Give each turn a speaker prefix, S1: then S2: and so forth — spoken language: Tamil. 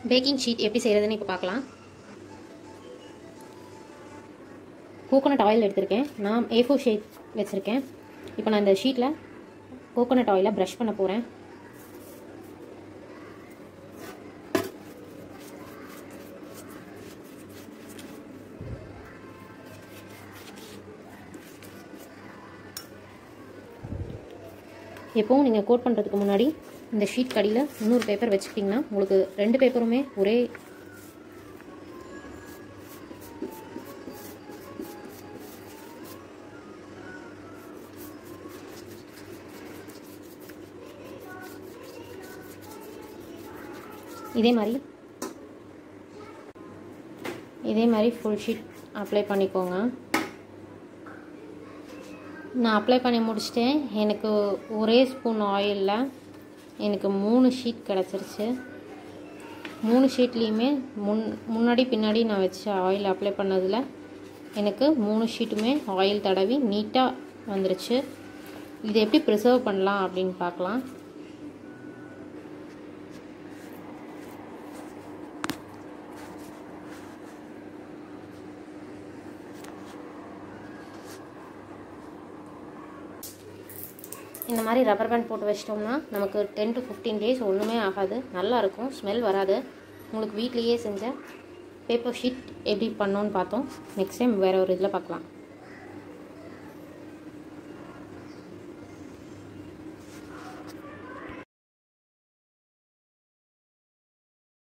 S1: பேக்கிங் ஷீட் எப்படி செய்கிறதுன்னு இப்போ பார்க்கலாம் கோகோனட் ஆயில் எடுத்திருக்கேன் நான் ஏ ஃபோர் ஷீட் வச்சுருக்கேன் இப்போ நான் இந்த ஷீட்டில் கோகோனட் ஆயிலை ப்ரஷ் பண்ண போகிறேன் எப்போவும் நீங்கள் கோட் பண்ணுறதுக்கு முன்னாடி இந்த ஷீட் கடியில் இன்னொரு பேப்பர் வச்சுக்கிட்டிங்கன்னா உங்களுக்கு ரெண்டு பேப்பருமே ஒரே இதே மாதிரி இதே மாதிரி ஃபுல் ஷீட் அப்ளை பண்ணிக்கோங்க நான் அப்ளை பண்ணி முடிச்சிட்டேன் எனக்கு ஒரே ஸ்பூன் ஆயிலில் எனக்கு மூணு ஷீட் கிடச்சிருச்சு மூணு ஷீட்லேயுமே முன் முன்னாடி பின்னாடி நான் வச்ச ஆயில் அப்ளை பண்ணதில் எனக்கு மூணு ஷீட்டுமே ஆயில் தடவி நீட்டாக வந்துருச்சு இதை எப்படி ப்ரிசர்வ் பண்ணலாம் அப்படின்னு பார்க்கலாம் இந்த மாதிரி ரப்பர் பேண்ட் போட்டு வச்சிட்டோம்னா நமக்கு டென் டு ஃபிஃப்டீன் டேஸ் ஒன்றுமே ஆகாது நல்லா இருக்கும் ஸ்மெல் வராது உங்களுக்கு வீட்லேயே செஞ்ச பேப்பர் ஷீட் எப்படி பண்ணோன்னு பார்த்தோம் நெக்ஸ்ட் டைம் வேறு ஒரு இதில் பார்க்கலாம்